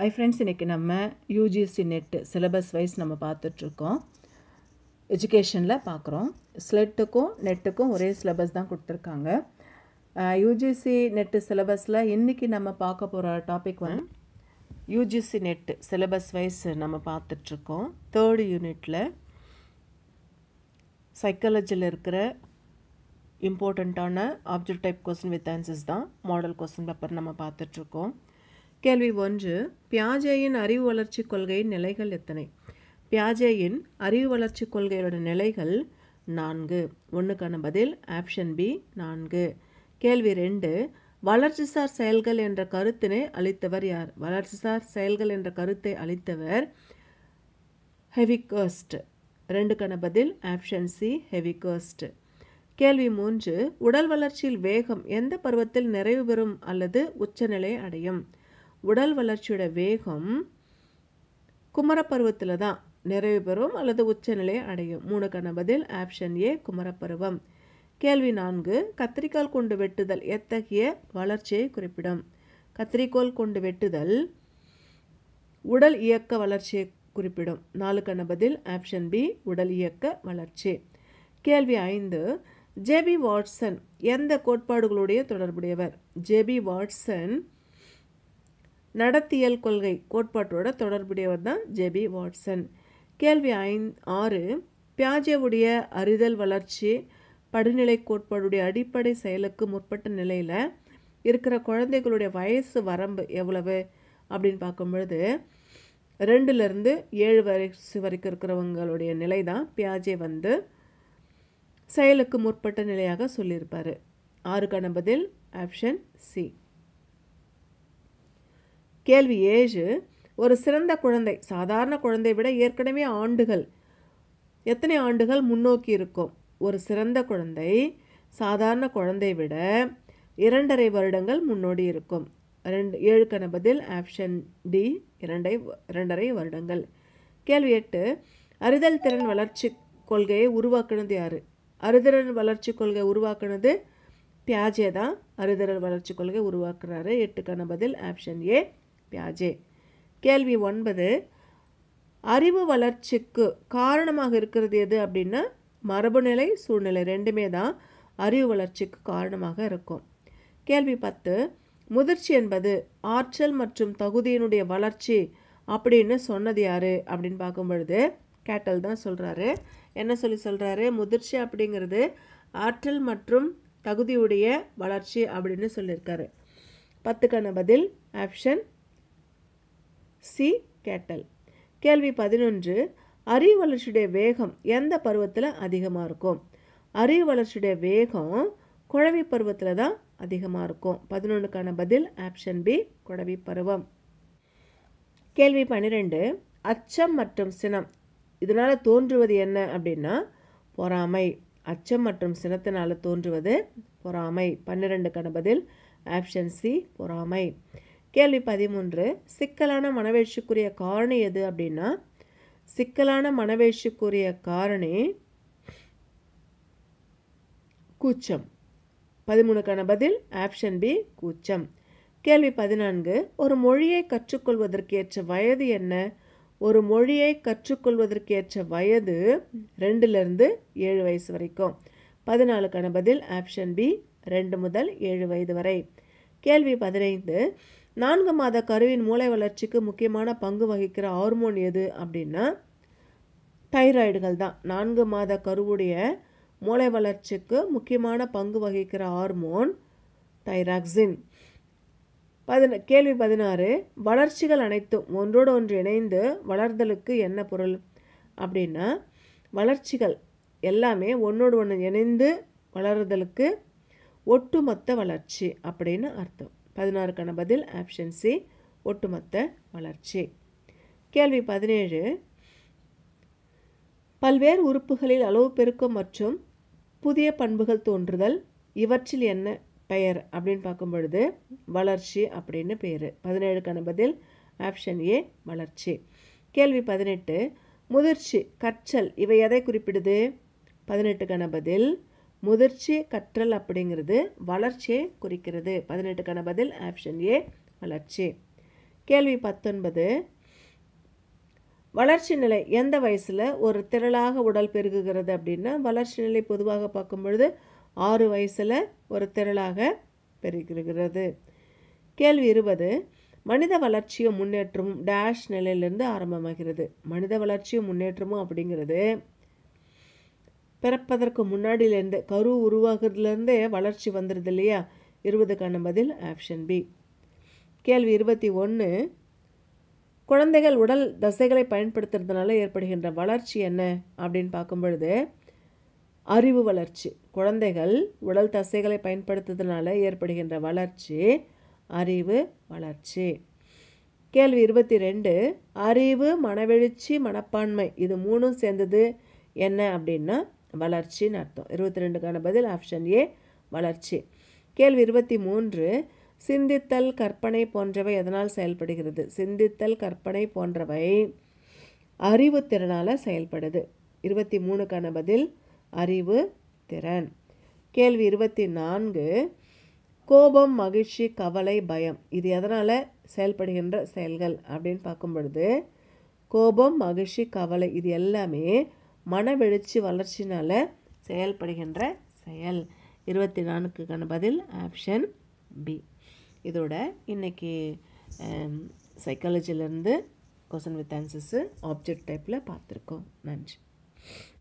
ஐ friends இன்றைக்கி நம்ம UGC net syllabus wise நம்ம பார்த்துட்ருக்கோம் எஜுகேஷனில் பார்க்குறோம் ஸ்லெட்டுக்கும் நெட்டுக்கும் ஒரே சிலபஸ் தான் கொடுத்துருக்காங்க யூஜிசி நெட்டு சிலபஸில் இன்றைக்கி நம்ம பார்க்க போகிற டாபிக் வந்து யூஜிசி நெட்டு சிலபஸ் வைஸ் நம்ம பார்த்துட்ருக்கோம் தேர்டு யூனிட்டில் சைக்காலஜியில் இருக்கிற இம்பார்ட்டண்ட்டான object type question with answers தான் மாடல் கொஸ்டின் பேப்பர் நம்ம பார்த்துட்ருக்கோம் கேள்வி ஒன்று பியாஜேயின் அறிவு வளர்ச்சி கொள்கையின் நிலைகள் எத்தனை பியாஜேயின் அறிவு வளர்ச்சி கொள்கையோட நிலைகள் நான்கு ஒன்றுக்கான பதில் ஆப்ஷன் பி நான்கு கேள்வி ரெண்டு வளர்ச்சிசார் செயல்கள் என்ற கருத்தினை அளித்தவர் யார் வளர்ச்சிசார் செயல்கள் என்ற கருத்தை அளித்தவர் ஹெவிகர்ஸ்ட் ரெண்டுக்கான பதில் ஆப்ஷன் சி ஹெவிகர்ஸ்ட் கேள்வி மூன்று உடல் வளர்ச்சியில் வேகம் எந்த பருவத்தில் நிறைவு பெறும் அல்லது உச்சநிலை அடையும் உடல் வளர்ச்சியோட வேகம் குமரப்பருவத்தில் தான் நிறைவு பெறும் அல்லது உச்சநிலை அடையும் மூணுக்கான பதில் ஆப்ஷன் ஏ குமரப்பருவம் கேள்வி நான்கு கத்திரிக்கால் கொண்டு வெட்டுதல் எத்தகைய வளர்ச்சியை குறிப்பிடும் கத்திரிக்கோல் கொண்டு வெட்டுதல் உடல் இயக்க வளர்ச்சியை குறிப்பிடும் நாலுக்கான பதில் ஆப்ஷன் பி உடல் இயக்க வளர்ச்சி கேள்வி ஐந்து ஜேபி வாட்சன் எந்த கோட்பாடுகளுடைய தொடர்புடையவர் ஜேபி வாட்சன் நடத்தியல் கொள்கை கோட்பாட்டோட தொடர்புடையவர் தான் ஜேபி வாட்சன் கேள்வி ஐந் ஆறு பியாஜேவுடைய அறிதல் வளர்ச்சி படிநிலை கோட்பாடுடைய அடிப்படை செயலுக்கு முற்பட்ட நிலையில் இருக்கிற குழந்தைகளுடைய வயசு வரம்பு எவ்வளவு அப்படின்னு பார்க்கும் பொழுது ரெண்டுலேருந்து ஏழு வயசு வரைக்கும் இருக்கிறவங்களுடைய நிலை தான் பியாஜே வந்து செயலுக்கு முற்பட்ட நிலையாக சொல்லியிருப்பார் ஆறுக்கான பதில் ஆப்ஷன் சி கேள்வி ஏழு ஒரு சிறந்த குழந்தை சாதாரண குழந்தை விட ஏற்கனவே ஆண்டுகள் எத்தனை ஆண்டுகள் முன்னோக்கி இருக்கும் ஒரு சிறந்த குழந்தை சாதாரண குழந்தை விட இரண்டரை வருடங்கள் முன்னோடி இருக்கும் ரெண்டு ஏழுக்கான பதில் ஆப்ஷன் டி இரண்டை இரண்டரை வருடங்கள் கேள்வி எட்டு அறிதல் திறன் வளர்ச்சி கொள்கையை உருவாக்குனது யார் அறிதல் வளர்ச்சி கொள்கை உருவாக்குனது பியாஜே தான் அறிதல் வளர்ச்சி கொள்கை உருவாக்குறாரு எட்டுக்கான பதில் ஆப்ஷன் ஏ பியாஜே கேள்வி ஒன்பது அறிவு வளர்ச்சிக்கு காரணமாக இருக்கிறது எது அப்படின்னா மரபுநிலை சூழ்நிலை ரெண்டுமே தான் அறிவு வளர்ச்சிக்கு காரணமாக இருக்கும் கேள்வி பத்து முதிர்ச்சி என்பது ஆற்றல் மற்றும் தகுதியினுடைய வளர்ச்சி அப்படின்னு சொன்னது யார் அப்படின்னு பார்க்கும் பொழுது கேட்டல் தான் சொல்கிறாரு என்ன சொல்லி சொல்கிறாரு முதிர்ச்சி அப்படிங்கிறது ஆற்றல் மற்றும் தகுதியுடைய வளர்ச்சி அப்படின்னு சொல்லியிருக்காரு பத்துக்கான பதில் ஆப்ஷன் சி கேட்டல் கேள்வி பதினொன்று அறிவு வளர்ச்சியுடைய வேகம் எந்த பருவத்தில் அதிகமாக இருக்கும் அறிவு வளர்ச்சியுடைய வேகம் குழவி பருவத்தில் தான் அதிகமாக இருக்கும் பதினொன்றுக்கான பதில் ஆப்ஷன் பி குழவி பருவம் கேள்வி பன்னிரெண்டு அச்சம் மற்றும் சினம் இதனால் தோன்றுவது என்ன அப்படின்னா பொறாமை அச்சம் மற்றும் சினத்தினால் தோன்றுவது பொறாமை பன்னிரெண்டுக்கான பதில் ஆப்ஷன் சி பொறாமை கேள்வி பதிமூன்று சிக்கலான மனவேழ்ச்சிக்குரிய காரணி எது அப்படின்னா சிக்கலான மனவேழ்ச்சிக்குரிய காரணி கூச்சம் பதிமூணுக்கான பதில் ஆப்ஷன் பி கூச்சம் கேள்வி பதினான்கு ஒரு மொழியை கற்றுக்கொள்வதற்கு ஏற்ற வயது என்ன ஒரு மொழியை கற்றுக்கொள்வதற்கு ஏற்ற வயது ரெண்டுலேருந்து ஏழு வயசு வரைக்கும் பதினாலுக்கான பதில் ஆப்ஷன் பி ரெண்டு முதல் ஏழு வயது வரை கேள்வி பதினைந்து நான்கு மாத கருவின் மூளை வளர்ச்சிக்கு முக்கியமான பங்கு வகிக்கிற ஹார்மோன் எது அப்படின்னா தைராய்டுகள் தான் நான்கு மாத கருவுடைய மூளை வளர்ச்சிக்கு முக்கியமான பங்கு வகிக்கிற ஹார்மோன் தைராக்சின் பதின கேள்வி பதினாறு வளர்ச்சிகள் அனைத்தும் ஒன்றோடு ஒன்று இணைந்து வளர்தலுக்கு என்ன பொருள் அப்படின்னா வளர்ச்சிகள் எல்லாமே ஒன்றோடு ஒன்று இணைந்து வளர்தலுக்கு ஒட்டுமொத்த வளர்ச்சி அப்படின்னு அர்த்தம் பதினாறுக்கான பதில் ஆப்ஷன் சி ஒட்டுமொத்த வளர்ச்சி கேள்வி பதினேழு பல்வேறு உறுப்புகளில் அளவு பெருக்கம் மற்றும் புதிய பண்புகள் தோன்றுதல் இவற்றில் என்ன பெயர் அப்படின்னு பார்க்கும் பொழுது வளர்ச்சி அப்படின்னு பேர் பதினேழுக்கான பதில் ஆப்ஷன் ஏ வளர்ச்சி கேள்வி பதினெட்டு முதிர்ச்சி கற்றல் இவை எதை குறிப்பிடுது பதினெட்டுக்கான பதில் முதிர்ச்சி கற்றல் அப்படிங்கிறது வளர்ச்சியை குறிக்கிறது பதினெட்டுக்கான பதில் ஆப்ஷன் ஏ வளர்ச்சி கேள்வி பத்தொன்பது வளர்ச்சி நிலை எந்த வயசில் ஒரு திரளாக உடல் பெருகுகிறது அப்படின்னா வளர்ச்சி நிலை பொதுவாக பார்க்கும் பொழுது ஆறு வயசில் ஒரு திரளாக பெருகுகிறது கேள்வி இருபது மனித வளர்ச்சியும் முன்னேற்றமும் டேஷ் நிலையிலிருந்து ஆரம்பமாகிறது மனித வளர்ச்சியும் முன்னேற்றமும் அப்படிங்கிறது பிறப்பதற்கு முன்னாடியிலேருந்து கரு உருவாகிறதுலேருந்தே வளர்ச்சி வந்துடுது இல்லையா இருபதுக்கான பதில் ஆப்ஷன் பி கேள்வி இருபத்தி ஒன்று குழந்தைகள் உடல் தசைகளை பயன்படுத்துறதுனால ஏற்படுகின்ற வளர்ச்சி என்ன அப்படின்னு பார்க்கும் பொழுது அறிவு வளர்ச்சி குழந்தைகள் உடல் தசைகளை பயன்படுத்துறதுனால ஏற்படுகின்ற வளர்ச்சி அறிவு வளர்ச்சி கேள்வி இருபத்தி ரெண்டு அறிவு மனவெழுச்சி மனப்பான்மை இது மூணும் சேர்ந்தது என்ன அப்படின்னா வளர்ச்சின்னு அர்த்தம் இருபத்தி ரெண்டுக்கான பதில் ஆப்ஷன் ஏ வளர்ச்சி கேள்வி இருபத்தி மூன்று சிந்தித்தல் கற்பனை போன்றவை எதனால் செயல்படுகிறது சிந்தித்தல் கற்பனை போன்றவை அறிவு திறனால் செயல்படுது இருபத்தி மூணுக்கான பதில் அறிவு திறன் கேள்வி இருபத்தி நான்கு கோபம் மகிழ்ச்சி கவலை பயம் இது எதனால் செயல்படுகின்ற செயல்கள் அப்படின்னு பார்க்கும் பொழுது கோபம் மகிழ்ச்சி கவலை இது எல்லாமே மனவெழுச்சி வளர்ச்சினால் செயல்படுகின்ற செயல் இருபத்தி நான்குக்கான பதில் ஆப்ஷன் பி இதோட இன்றைக்கி சைக்காலஜிலேருந்து கொஷன் வித் ஆன்சர்ஸு ஆப்ஜெக்ட் டைப்பில் பார்த்துருக்கோம் நன்றி